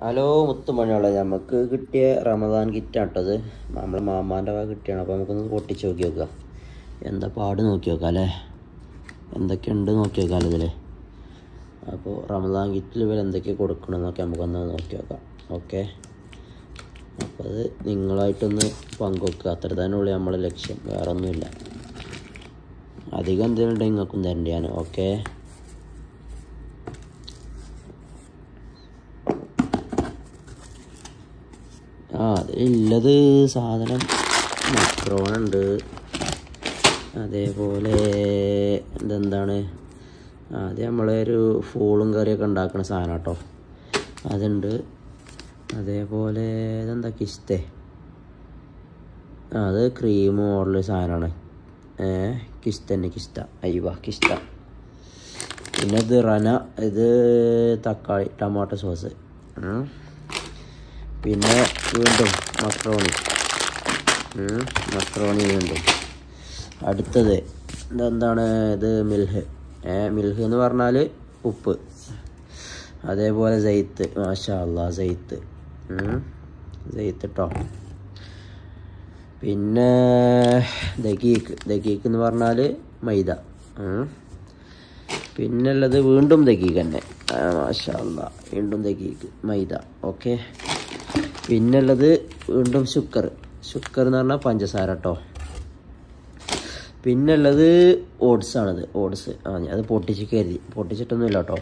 Hello മുത്തുമണിയുള്ള നമുക്ക് കിട്ടിയ റമദാൻ കിറ്റാട്ടത് നമ്മളെ മാമാൻ്റെ വക കിട്ടിയാണ് അപ്പോൾ നമുക്കൊന്ന് പൊട്ടിച്ച് നോക്കി നോക്കുക എന്താ പാട് നോക്കി നോക്കാം അല്ലേ എന്തൊക്കെയുണ്ട് നോക്കി നോക്കാം ഇതിൽ അപ്പോൾ റമദാൻ കിറ്റിൽ ഇവർ എന്തൊക്കെ കൊടുക്കണമെന്നൊക്കെ നമുക്കൊന്ന് നോക്കി നോക്കാം ഓക്കെ അപ്പോൾ അത് നിങ്ങളായിട്ടൊന്ന് പങ്കുവെക്കുക അത്ര തന്നെ ഉള്ളൂ നമ്മളെ ലക്ഷ്യം വേറെ ഒന്നുമില്ല അധികം എന്തെങ്കിലും ഉണ്ടെങ്കിൽ നിങ്ങൾക്കും തരണ്ട ഞാൻ ഓക്കെ ആ അതിലുള്ളത് സാധനം മക്രോൺ ഉണ്ട് അതേപോലെ ഇതെന്താണ് ആദ്യം നമ്മളൊരു ഫൂളും കറിയൊക്കെ ഉണ്ടാക്കുന്ന സാധനം കേട്ടോ അതുണ്ട് അതേപോലെ ഇതെന്താ കിസ്തേ ആ അത് ക്രീം മോഡൽ സാധനമാണ് ഏ കിസ്ത തന്നെ കിസ്ത അയ്യവ കിസ്ത പിന്നെ ഇത് റന ഇത് തക്കാളി ടൊമാറ്റോ സോസ് ഉം. പിന്നെ വീണ്ടും മക്രോണി ഉം, മക്രോണി വീണ്ടും അടുത്തത് ഇതെന്താണ് ഇത് മിൽഹ് ഏ മിൽഹ് എന്ന് പറഞ്ഞാൽ ഉപ്പ് അതേപോലെ ജെയ്ത്ത് മാഷാ അല്ലാ ജെയ്ത്ത് ഉം, ജെയ്ത്ത് കേട്ടോ പിന്നെ ദഗീക്ക് ദഗീക്ക് എന്ന് പറഞ്ഞാൽ മൈദ ഉം. പിന്നുള്ളത് വീണ്ടും ദഗീക്ക് തന്നെ ആ, മാഷാ അല്ലാ വീണ്ടും ദഗീക്ക് മൈദ ഓക്കെ പിന്നുള്ളത് വീണ്ടും ശുക്കർ ശുക്കർ എന്ന് പറഞ്ഞാൽ പഞ്ചസാര കേട്ടോ പിന്നുള്ളത് ഓട്സ് ആണത് ഓട്സ് ആ ഞാൻ അത് പൊട്ടിച്ച് കരുതി പൊട്ടിച്ചിട്ടൊന്നുമില്ല കേട്ടോ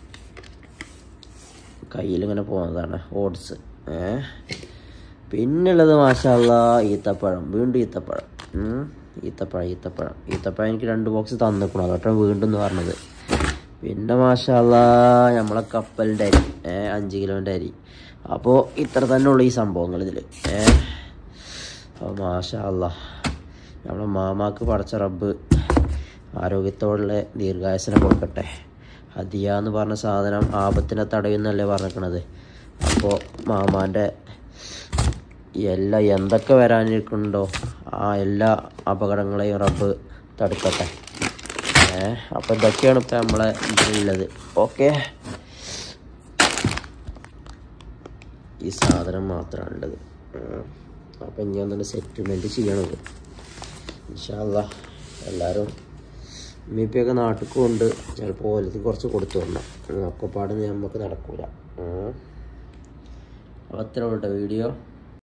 കയ്യിലിങ്ങനെ പോകുന്നതാണ് ഓട്സ് ഏ പിന്നുള്ളത് മാഷാല്ല ഈത്തപ്പഴം വീണ്ടും ഈത്തപ്പഴം ഉം. ഈത്തപ്പഴം ഈത്തപ്പഴം ഈത്തപ്പഴം എനിക്ക് രണ്ട് ബോക്സ് തന്നിക്കണം അതോട്ടാണ് വീണ്ടും എന്ന് പറഞ്ഞത് പിന്നെ മാഷാല്ല നമ്മളെ കപ്പലിൻ്റെ അരി ഏ അഞ്ച് കിലോൻ്റെ അരി അപ്പോൾ ഇത്ര തന്നെ ഉള്ളു ഈ സംഭവങ്ങൾ ഇതിൽ ഏ അപ്പോൾ മാഷാല്ല നമ്മളെ മാമാക്ക് പടച്ച റബ്ബ് ആരോഗ്യത്തോടുള്ള ദീർഘായുസനം കൊടുക്കട്ടെ ഹദിയ എന്ന് പറഞ്ഞ സാധനം ആപത്തിനെ തടയുന്നല്ലേ പറഞ്ഞിരിക്കണത് അപ്പോൾ മാമാൻ്റെ എല്ലാ എന്തൊക്കെ വരാനിരിക്കുന്നുണ്ടോ ആ എല്ലാ അപകടങ്ങളെയും റബ്ബ് തടുക്കട്ടെ ഏ അപ്പോൾ ഇതൊക്കെയാണ് ഇപ്പം നമ്മളെ ഇതിലുള്ളത് ഓക്കെ ഈ സാധനം മാത്രമാണ് ഉള്ളത് അപ്പം ഇനി ഒന്നുകൂടെ സെറ്റിൽമെൻറ്റ് ചെയ്യണത് ഇൻഷാല്ല എല്ലാവരും ഉമ്മിപ്പൊക്കെ നാട്ടിൽ കൊണ്ട് ചിലപ്പോൾ ഓലത്ത് കുറച്ച് കൊടുത്തു വരണം ഒക്കെപ്പാട് നമുക്ക് നടക്കൂല അപ്പോൾ അത്ര ഉള്ളൂ കേട്ടോ വീഡിയോ